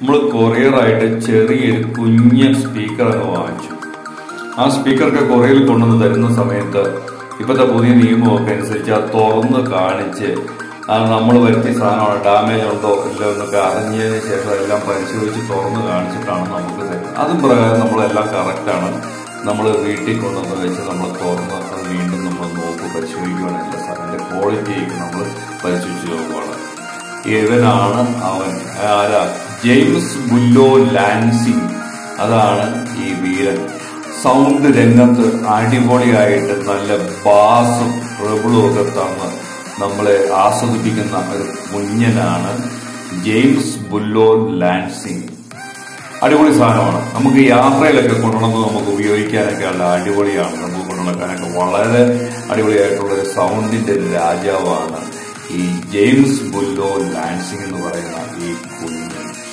നമ്മൾ കൊറിയറായിട്ട് ചെറിയൊരു കുഞ്ഞ് സ്പീക്കർ അങ്ങ് വാങ്ങിച്ചു ആ സ്പീക്കറൊക്കെ കൊറിയറിൽ കൊണ്ടുവന്ന് തരുന്ന സമയത്ത് ഇപ്പോഴത്തെ പുതിയ നിയമമൊക്കെ അനുസരിച്ച് അത് തുറന്ന് കാണിച്ച് അത് നമ്മൾ വരുത്തിയ സാധനമാണ് ഡാമേജ് ഉണ്ടോ ഇല്ലോ എന്നൊക്കെ അറിഞ്ഞതിന് ശേഷം എല്ലാം പരിശോധിച്ച് തുറന്ന് കാണിച്ചിട്ടാണ് നമുക്ക് തരുന്നത് അതും പ്രകാരം നമ്മളെല്ലാം കറക്റ്റാണ് നമ്മൾ വീട്ടിൽ കൊണ്ടുവന്ന് വെച്ച് നമ്മൾ തുറന്ന് അത് വീണ്ടും നമ്മൾ നോക്കി പരിശോധിക്കുകയാണ് എല്ലാ സാധനത്തിന്റെ ക്വാളിറ്റിയൊക്കെ നമ്മൾ പരിശോധിച്ച് നോക്കുകയാണ് ഇവനാണ് അവൻ ആരാ ജെയിംസ് ബുല്ലോ ലാൻസിങ് അതാണ് ഈ വീരൻ സൗണ്ട് രംഗത്ത് അടിപൊളിയായിട്ട് നല്ല ബാസും ട്രബിളും ഒക്കെ തന്ന് നമ്മളെ ആസ്വദിപ്പിക്കുന്ന ഒരു കുഞ്ഞനാണ് ജെയിംസ് ബുല്ലോ ലാൻസിങ് അടിപൊളി സാധനമാണ് നമുക്ക് യാത്രയിലൊക്കെ കൊണ്ടുവന്ന് നമുക്ക് ഉപയോഗിക്കാനൊക്കെ ഉള്ള അടിപൊളിയാണ് നമുക്ക് കൊണ്ടുനടക്കാനൊക്കെ വളരെ അടിപൊളിയായിട്ടുള്ള ഒരു സൗണ്ടിന്റെ രാജാവാണ് ഈ ജെയിംസ് ബുല്ലോ ലാൻസിങ് എന്ന് പറയുന്ന ഈ കുഞ്ഞൻ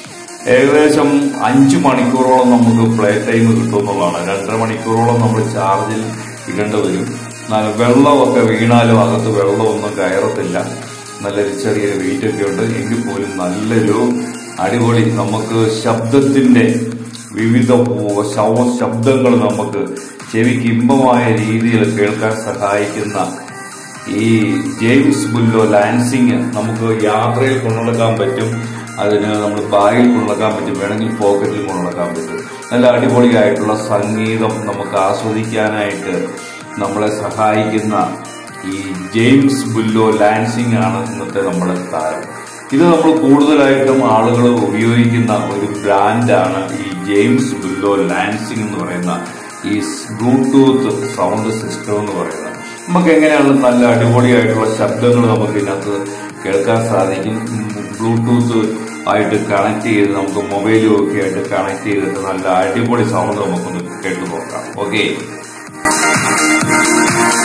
ഏകദേശം അഞ്ചു മണിക്കൂറോളം നമുക്ക് പ്ലേ ടൈം കിട്ടുമെന്നുള്ളതാണ് രണ്ടര മണിക്കൂറോളം നമ്മൾ ചാർജിൽ ഇടേണ്ടി വരും എന്നാൽ വെള്ളമൊക്കെ വീണാലും അകത്ത് വെള്ളമൊന്നും കയറത്തില്ല നല്ലൊരു ചെറിയൊരു വെയിറ്റ് ഒക്കെ ഉണ്ട് എങ്കിൽ പോലും നല്ലൊരു അടിപൊളി നമുക്ക് ശബ്ദത്തിന്റെ വിവിധ ശവ ശബ്ദങ്ങൾ നമുക്ക് ചെവിക്ക് ഇമ്പമായ രീതിയിൽ കേൾക്കാൻ സഹായിക്കുന്ന ഈ ജെയിംസ് ബുല്ലോ ലാൻസിങ് നമുക്ക് യാത്രയിൽ കൊണ്ടുനടക്കാൻ പറ്റും അതിന് നമ്മൾ ബാഗിൽ കൊണ്ടുനടക്കാൻ പറ്റും വേണമെങ്കിൽ പോക്കറ്റിൽ കൊണ്ടുനടക്കാൻ പറ്റും നല്ല അടിപൊളിയായിട്ടുള്ള സംഗീതം നമുക്ക് ആസ്വദിക്കാനായിട്ട് നമ്മളെ സഹായിക്കുന്ന ഈ ജെയിംസ് ബുല്ലോ ലാൻസിങ് ആണ് ഇന്നത്തെ നമ്മുടെ താരം ഇത് നമ്മൾ കൂടുതലായിട്ടും ആളുകൾ ഉപയോഗിക്കുന്ന ഒരു ബ്രാൻഡാണ് ഈ ജെയിംസ് ബുല്ലോ ലാൻസിങ് എന്ന് പറയുന്ന ഈ ബ്ലൂടൂത്ത് സൗണ്ട് സിസ്റ്റം എന്ന് പറയുന്നത് നമുക്ക് എങ്ങനെയാണ് നല്ല അടിപൊളിയായിട്ടുള്ള ശബ്ദങ്ങൾ നമുക്ക് ഇതിനകത്ത് കേൾക്കാൻ സാധിക്കും ബ്ലൂടൂത്ത് ആയിട്ട് കണക്ട് ചെയ്ത് നമുക്ക് മൊബൈലും ഒക്കെ ആയിട്ട് കണക്ട് ചെയ്തിട്ട് നല്ല അടിപൊളി സൗണ്ട് നമുക്കൊന്ന് കേട്ടു നോക്കാം ഓക്കെ